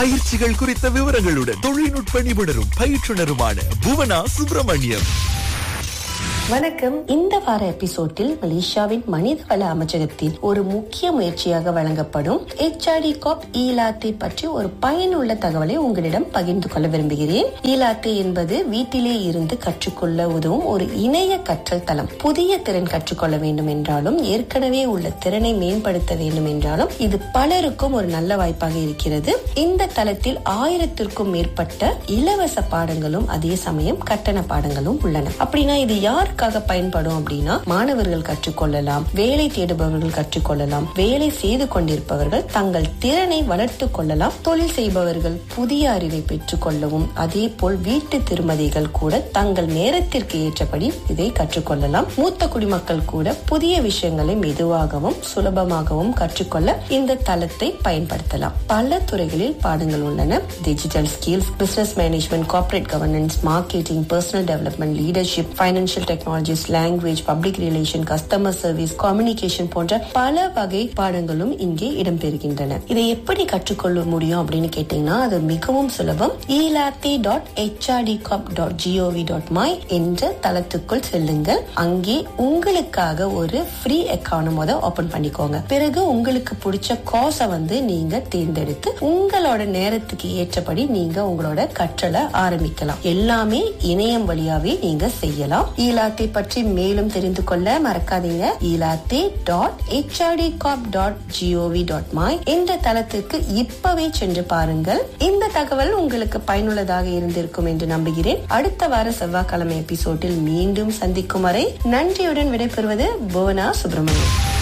பயிற்சிகள் குறித்த விவரங்களுடன் தொழில்நுட்ப நிபுணரும் பயிற்றுனருமான புவனா சுப்பிரமணியம் வணக்கம் இந்த வார எபிசோட்டில் மலேசியாவின் மனிதவள அமைச்சகத்தின் ஒரு முக்கிய முயற்சியாக வழங்கப்படும் HRD காப் ஈலாத்தே பற்றி ஒரு பயனுள்ள தகவலை உங்களிடம் பகிர்ந்து கொள்ள விரும்புகிறேன் ஈலாத்தே என்பது வீட்டிலே இருந்து கற்றுக்கொள்ள உதவும் ஒரு இணைய கற்றல் தளம் புதிய திறன் கற்றுக்கொள்ள வேண்டும் என்றாலும் ஏற்கனவே உள்ள திறனை மேம்படுத்த வேண்டும் என்றாலும் இது பலருக்கும் ஒரு நல்ல வாய்ப்பாக இருக்கிறது இந்த தளத்தில் ஆயிரத்திற்கும் மேற்பட்ட இலவச பாடங்களும் அதே சமயம் கட்டண பாடங்களும் உள்ளன அப்படின்னா இது யாருக்காக பயன்படும் அப்படின்னா மாணவர்கள் கற்றுக்கொள்ளலாம் வேலை தேடுபவர்கள் கற்றுக்கொள்ளலாம் வேலை செய்து கொண்டிருப்பவர்கள் தங்கள் திறனை வளர்த்துக் கொள்ளலாம் தொழில் செய்பவர்கள் புதிய அறிவை பெற்றுக் கொள்ளவும் அதே போல் வீட்டு திருமதிகள் கூட தங்கள் நேரத்திற்கு ஏற்றபடி இதை கற்றுக்கொள்ளலாம் மூத்த குடிமக்கள் கூட புதிய விஷயங்களை மெதுவாகவும் சுலபமாகவும் கற்றுக்கொள்ள இந்த தளத்தை பயன்படுத்தலாம் பல துறைகளில் பாடங்கள் உள்ளன digital skills business management corporate governance marketing personal development leadership financial technologies language public relation customer service communication போன்ற பல வகை பாடங்களும் இங்கே இடம்பெறுகின்றன இதை எப்படி கற்றுக்கொள்ள முடியும் அப்படின்னு கேட்டீங்கன்னா அது மிகவும் சுலபம் eLatih dot HRD corp dot GOV dot my என்ற தளத்துக்குள் செல்லுங்கள் அங்கே உங்களுக்காக ஒரு ஃப்ரீ அக்கௌண்ட் முத ஓபன் பண்ணிக்கோங்க பிறகு உங்களுக்கு பிடிச்ச கோர்ஸை வந்து நீங்க தேர்ந்தெடுத்து உங்களோட நேரத்துக்கு ஏற்றபடி நீங்க உங்களோட கற்றலை ஆரம்பிக்கலாம் எல்லாமே இணையம் வழியாவே நீங்க செய்யலாம் ஈலாத்தே பற்றி மேலும் தெரிந்து கொள்ள மறக்காதீங்க eLatih dot HRD corp dot GOV dot my என்ற தளத்துக்கு இப்பவே சென்று பாருங்கள் இந்த தகவல் உங்களுக்கு பயனுள்ளதாக இருந்திருக்கும் என்று நம்புகிறேன் அடுத்த வார செவ்வாய்க்கிழமை எபிசோடில் மீண்டும் சந்திக்கும் வரை நன்றியுடன் விடைபெறுவது புவனா சுப்பிரமணியம்